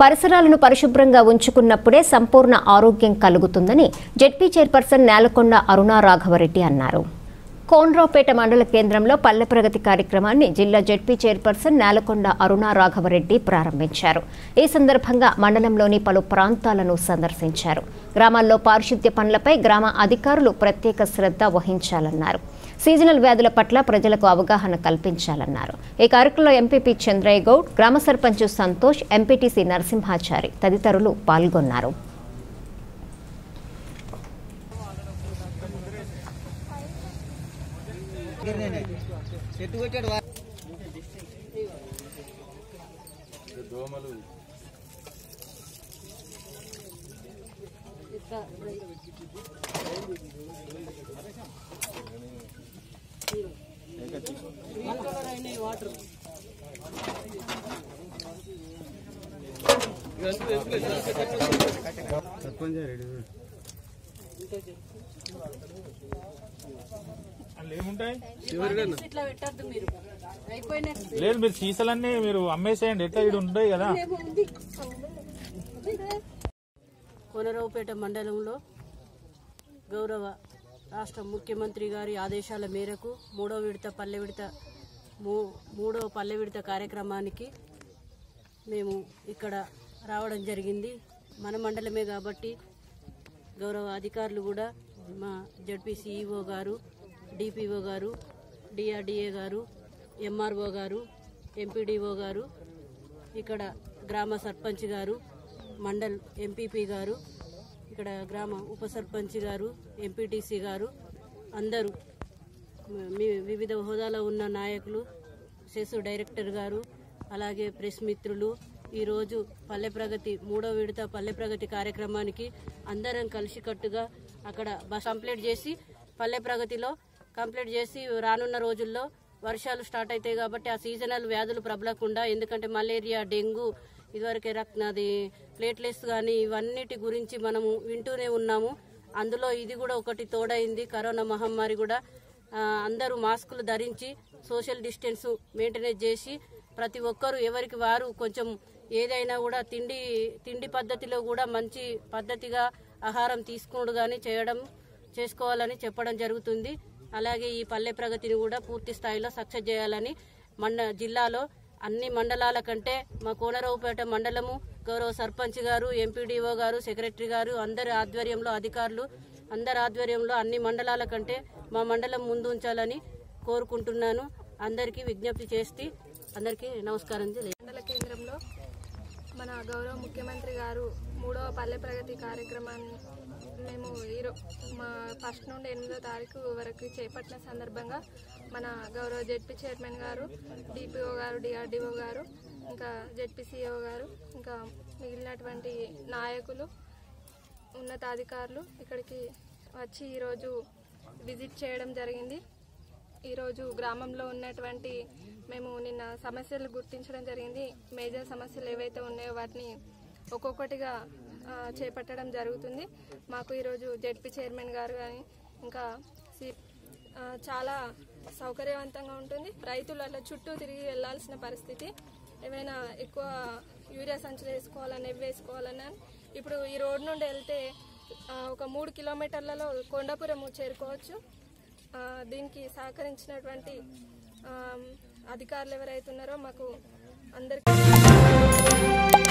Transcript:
పరిసరాలను పరిశుభ్రంగా ఉంచుకున్నప్పుడే సంపూర్ణ ఆరోగ్యం కలుగుతుందని జెడ్పీ చైర్పర్సన్ నేలకొండ అరుణా రాఘవరెడ్డి అన్నారు కోన్రావుపేట మండల కేంద్రంలో పల్లె ప్రగతి కార్యక్రమాన్ని జిల్లా జెడ్పీ చైర్పర్సన్ నేలకొండ అరుణా రాఘవరెడ్డి ప్రారంభించారు ఈ సందర్భంగా మండలంలోని పలు ప్రాంతాలను సందర్శించారు గ్రామాల్లో పారిశుద్ధ్య పనులపై గ్రామ అధికారులు ప్రత్యేక శ్రద్ధ వహించాలన్నారు సీజనల్ వ్యాధుల పట్ల ప్రజలకు అవగాహన కల్పించాలన్నారు ఈ కార్యక్రమంలో ఎంపీపీ చంద్రయ్య గౌడ్ గ్రామ సర్పంచ్ సంతోష్ ఎంపీటీసీ నరసింహాచారి తదితరులు పాల్గొన్నారు అందులో ఏముంటాయి ఇట్లా పెట్టద్దు మీరు అయిపోయినా లేదు మీరు సీసాలన్నీ మీరు అమ్మేసేయండి ఎట్లా ఇటు ఉంటాయి కదా కోనరావుపేట మండలంలో గౌరవ రాష్ట్ర ముఖ్యమంత్రి గారి ఆదేశాల మేరకు మూడో విడత పల్లె విడత మూ- మూడో పల్లె విడత కార్యక్రమానికి మేము ఇక్కడ రావడం జరిగింది మన మండలమే కాబట్టి గౌరవ అధికారులు కూడా మా జడ్పీ సిఇఓ గారు డిపిఓ గారు డిఆర్డిఏ గారు ఎంఆర్ఓ గారు ఎంపీడీఓ గారు ఇక్కడ గ్రామ సర్పంచ్ గారు మండల్ ఎంపీపీ గారు ఇక్కడ గ్రామ ఉప సర్పంచ్ గారు ఎంపీటీసీ గారు అందరూ మీ వివిధ హోదాలో ఉన్న నాయకులు సెస్ డైరెక్టర్ గారు అలాగే ప్రెస్ మిత్రులు ఈరోజు పల్లె ప్రగతి మూడో విడత పల్లె ప్రగతి కార్యక్రమానికి అందరం కలిసికట్టుగా అక్కడ బస్ కంప్లీట్ చేసి పల్లె ప్రగతిలో కంప్లీట్ చేసి రానున్న రోజుల్లో వర్షాలు స్టార్ట్ అవుతాయి కాబట్టి ఆ సీజనల్ వ్యాధులు ప్రబలకుండా ఎందుకంటే మలేరియా డెంగ్యూ ఇదివరకే రక్తది ప్లేట్లెట్స్ కానీ ఇవన్నిటి గురించి మనము వింటూనే ఉన్నాము అందులో ఇది కూడా ఒకటి తోడైంది కరోనా మహమ్మారి కూడా ఆ, అందరూ మాస్కులు ధరించి సోషల్ డిస్టెన్స్ మెయింటెనెన్స్ చేసి ప్రతి ఒక్కరూ ఎవరికి వారు కొంచెం ఏదైనా కూడా తిండి తిండి పద్ధతిలో కూడా మంచి పద్ధతిగా ఆహారం తీసుకున్నాడు కానీ చేయడం చేసుకోవాలని చెప్పడం జరుగుతుంది అలాగే ఈ పల్లె ప్రగతిని కూడా పూర్తి స్థాయిలో సక్సెస్ చేయాలని మండ జిల్లాలో అన్ని మండలాల కంటే మా కోనరావుపేట మండలము గౌరవ సర్పంచ్ గారు ఎంపీడీఓ గారు సెక్రటరీ గారు అందరి ఆధ్వర్యంలో అధికారులు అందరి ఆధ్వర్యంలో అన్ని మండలాల కంటే మా మండలం ముందు ఉంచాలని కోరుకుంటున్నాను అందరికీ విజ్ఞప్తి చేసి అందరికీ నమస్కారం తెలియ మండల కేంద్రంలో మన గౌరవ ముఖ్యమంత్రి గారు మూడవ పల్లె ప్రగతి కార్యక్రమాన్ని మేము ఈరో మా ఫస్ట్ నుండి ఎనిమిదో తారీఖు వరకు చేపట్టిన సందర్భంగా మన గౌరవ జెడ్పీ చైర్మన్ గారు డిపిఓ గారు డిఆర్డిఓ గారు ఇంకా జెడ్పీసీఓ గారు ఇంకా మిగిలినటువంటి నాయకులు ఉన్నతాధికారులు ఇక్కడికి వచ్చి ఈరోజు విజిట్ చేయడం జరిగింది ఈరోజు గ్రామంలో ఉన్నటువంటి మేము నిన్న సమస్యలు గుర్తించడం జరిగింది మేజర్ సమస్యలు ఏవైతే ఉన్నాయో వాటిని ఒక్కొక్కటిగా ఆ, చేపట్టడం జరుగుతుంది మాకు ఈరోజు జెడ్పీ చైర్మన్ గారు కానీ ఇంకా సి ఆ, చాలా సౌకర్యవంతంగా ఉంటుంది రైతులు అట్లా చుట్టూ తిరిగి వెళ్లాల్సిన పరిస్థితి ఏమైనా ఎక్కువ యూరియా సంచులు వేసుకోవాలన్నా ఇవి వేసుకోవాలన్నా ఇప్పుడు ఈ రోడ్ నుండి వెళ్తే ఆ, ఒక మూడు కిలోమీటర్లలో కొండాపురం చేరుకోవచ్చు ఆ, దీనికి సహకరించినటువంటి ఆ, అధికారులు ఎవరైతే ఉన్నారో మాకు అందరికీ